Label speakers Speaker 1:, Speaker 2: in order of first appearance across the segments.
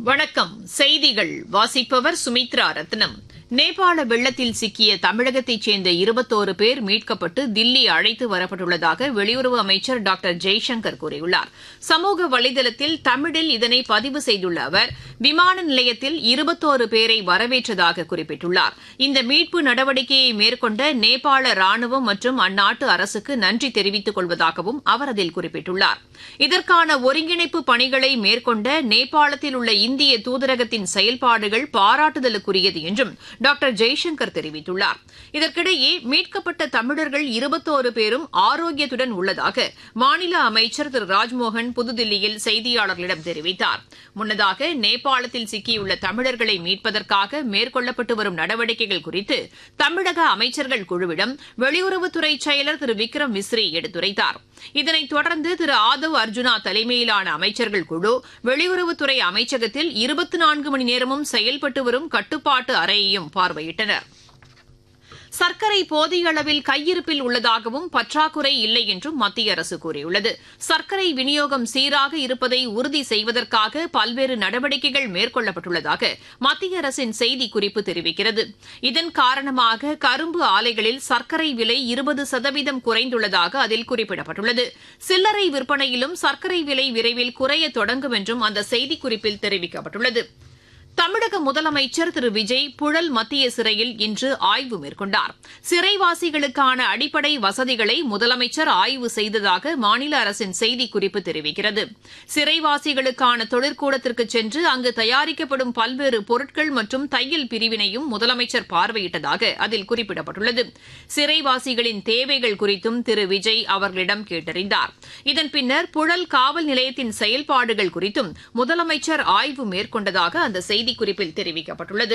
Speaker 1: வணக்கம் செய்திகள் வாசிப்பவர் சுமித்ரா ரத்னம் நேபாள வெள்ளத்தில் சிக்கிய தமிழகத்தைச் சேர்ந்த இருபத்தோரு பேர் மீட்கப்பட்டு தில்லி அழைத்து வரப்பட்டுள்ளதாக வெளியுறவு அமைச்சர் டாக்டர் ஜெய்சங்கர் கூறியுள்ளார் சமூக வலைதளத்தில் தமிழில் இதனை பதிவு செய்துள்ள அவர் விமான நிலையத்தில் இருபத்தோரு பேரை வரவேற்றதாக குறிப்பிட்டுள்ளார் இந்த மீட்பு நடவடிக்கையை மேற்கொண்ட நேபாள ராணுவம் மற்றும் அந்நாட்டு அரசுக்கு நன்றி தெரிவித்துக் கொள்வதாகவும் அவர் அதில் குறிப்பிட்டுள்ளார் இதற்கான ஒருங்கிணைப்பு பணிகளை மேற்கொண்ட நேபாளத்தில் உள்ள இந்திய தூதரகத்தின் செயல்பாடுகள் பாராட்டுதலுக்குரியது என்றும் டாக்டர் ஜெய்சங்கர் தெரிவித்துள்ளார் இதற்கிடையே மீட்கப்பட்ட தமிழர்கள் இருபத்தோரு பேரும் ஆரோக்கியத்துடன் உள்ளதாக மாநில அமைச்சர் திரு ராஜ்மோகன் புதுதில்லியில் செய்தியாளர்களிடம் தெரிவித்தார் முன்னதாக நேபாளத்தில் சிக்கியுள்ள தமிழர்களை மீட்பதற்காக மேற்கொள்ளப்பட்டு வரும் நடவடிக்கைகள் குறித்து தமிழக அமைச்சர்கள் குழுவிடம் வெளியுறவுத்துறை செயலர் திரு விக்ரம் மிஸ்ரி எடுத்துரைத்தார் இதனைத் தொடர்ந்து திரு ஆதவ் அர்ஜுனா தலைமையிலான அமைச்சர்கள் குழு வெளியுறவுத்துறை அமைச்சகத்தில் இருபத்தி நான்கு மணி நேரமும் செயல்பட்டு வரும் கட்டுப்பாட்டு அறையையும் பார்வையிட்டனர் சர்க்கரை போதிய அளவில் கையிருப்பில் உள்ளதாகவும் பற்றாக்குறை இல்லை என்றும் மத்திய அரசு கூறியுள்ளது சர்க்கரை விநியோகம் சீராக இருப்பதை உறுதி செய்வதற்காக பல்வேறு நடவடிக்கைகள் மேற்கொள்ளப்பட்டுள்ளதாக மத்திய அரசின் செய்திக்குறிப்பு தெரிவிக்கிறது இதன் காரணமாக கரும்பு ஆலைகளில் சர்க்கரை விலை இருபது சதவீதம் குறைந்துள்ளதாக அதில் குறிப்பிடப்பட்டுள்ளது சில்லறை விற்பனையிலும் சர்க்கரை விலை விரைவில் குறைய தொடங்கும் என்றும் அந்த செய்திக்குறிப்பில் தெரிவிக்கப்பட்டுள்ளது தமிழக முதலமைச்சர் திரு விஜய் புழல் மத்திய சிறையில் இன்று ஆய்வு மேற்கொண்டார் சிறைவாசிகளுக்கான அடிப்படை வசதிகளை முதலமைச்சர் ஆய்வு செய்ததாக மாநில அரசின் செய்திக்குறிப்பு தெரிவிக்கிறது சிறைவாசிகளுக்கான தொழிற்கூடத்திற்கு சென்று அங்கு தயாரிக்கப்படும் பல்வேறு பொருட்கள் மற்றும் தையல் பிரிவினையும் முதலமைச்சர் பார்வையிட்டதாக அதில் குறிப்பிடப்பட்டுள்ளது சிறைவாசிகளின் தேவைகள் குறித்தும் திரு விஜய் அவர்களிடம் கேட்டறிந்தார் இதன் பின்னர் புழல் காவல் நிலையத்தின் செயல்பாடுகள் குறித்தும் முதலமைச்சர் ஆய்வு மேற்கொண்டதாக அந்த செய்திக்குறிப்பில் தெரிவிக்கப்பட்டுள்ளது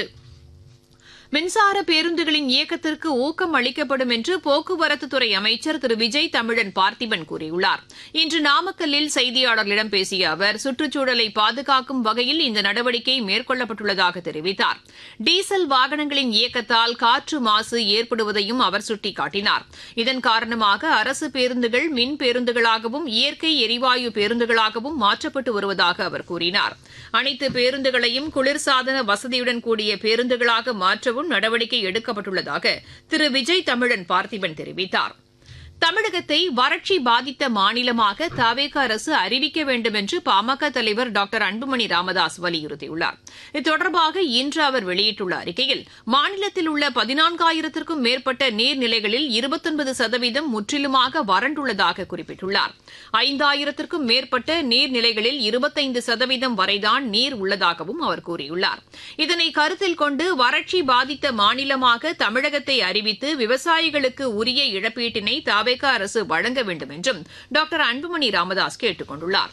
Speaker 1: மின்சார பேருந்துகளின் இயக்கத்திற்கு ஊக்கம் அளிக்கப்படும் என்று போக்குவரத்துத்துறை அமைச்சர் திரு விஜய் தமிழன் பார்த்திபன் கூறியுள்ளார் இன்று நாமக்கல்லில் செய்தியாளர்களிடம் பேசிய அவர் சுற்றுச்சூழலை பாதுகாக்கும் வகையில் இந்த நடவடிக்கை மேற்கொள்ளப்பட்டுள்ளதாக தெரிவித்தார் டீசல் வாகனங்களின் இயக்கத்தால் காற்று மாசு ஏற்படுவதையும் அவர் சுட்டிக்காட்டினார் இதன் காரணமாக அரசு பேருந்துகள் மின் பேருந்துகளாகவும் இயற்கை எரிவாயு பேருந்துகளாகவும் மாற்றப்பட்டு வருவதாக அவர் கூறினார் அனைத்து பேருந்துகளையும் குளிர்சாதன வசதியுடன் கூடிய பேருந்துகளாக மாற்றவும் நடவடிக்கை எடுக்கப்பட்டுள்ளதாக திரு விஜய் தமிழன் பார்த்திபன் தெரிவித்தார் தமிழகத்தை வறட்சி பாதித்த மாநிலமாக தவேக அரசு அறிவிக்க வேண்டும் என்று பாமக தலைவர் டாக்டர் அன்புமணி ராமதாஸ் வலியுறுத்தியுள்ளார் இது தொடர்பாக இன்று அவர் வெளியிட்டுள்ள அறிக்கையில் மாநிலத்தில் உள்ள பதினான்காயிரத்திற்கும் மேற்பட்ட நீர்நிலைகளில் இருபத்தொன்பது சதவீதம் முற்றிலுமாக வறண்டுள்ளதாக குறிப்பிட்டுள்ளார் ஐந்தாயிரத்திற்கும் மேற்பட்ட நீர்நிலைகளில் இருபத்தைந்து சதவீதம் வரைதான் நீர் உள்ளதாகவும் அவர் கூறியுள்ளார் இதனை கருத்தில் கொண்டு வறட்சி பாதித்த மாநிலமாக தமிழகத்தை அறிவித்து விவசாயிகளுக்கு உரிய இழப்பீட்டினை தவேக அரசு வழங்க வேண்டும் என்றும் டாக்டர் அன்புமணி ராமதாஸ் கேட்டுக் கொண்டுள்ளார்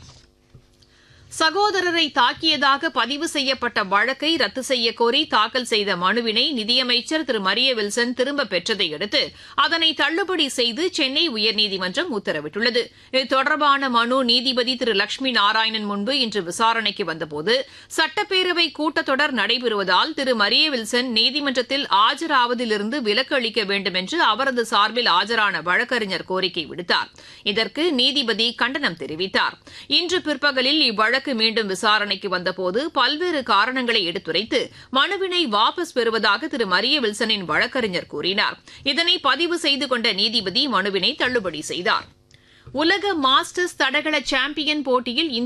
Speaker 1: சகோதரரை தாக்கியதாக பதிவு செய்யப்பட்ட வழக்கை ரத்து செய்யக்கோரி தாக்கல் செய்த மனுவினை நிதியமைச்சர் திரு மரிய வில்சன் திரும்பப் பெற்றதை அடுத்து அதனை தள்ளுபடி செய்து சென்னை உயர்நீதிமன்றம் உத்தரவிட்டுள்ளது இது தொடர்பான மனு நீதிபதி திரு லட்சுமி நாராயணன் முன்பு இன்று விசாரணைக்கு வந்தபோது சட்டப்பேரவை கூட்டத்தொடர் நடைபெறுவதால் திரு மரிய வில்சன் நீதிமன்றத்தில் ஆஜராவதிலிருந்து விலக்கு அளிக்க வேண்டும் என்று அவரது சார்பில் ஆஜரான வழக்கறிஞர் கோரிக்கை விடுத்தார் இதற்கு நீதிபதி கண்டனம் தெரிவித்தார் இன்று பிற்பகலில் இவ்வழக்கு வழக்கு மீண்டும் விசாரணைக்கு வந்தபோது பல்வேறு காரணங்களை எடுத்துரைத்து மனுவினை வாபஸ் பெறுவதாக திரு மரிய வில்சனின் வழக்கறிஞர் கூறினார் இதனை பதிவு செய்து கொண்ட நீதிபதி மனுவினை தள்ளுபடி செய்தார் உலக மாஸ்டர்ஸ் தடகள சாம்பியன் போட்டியில்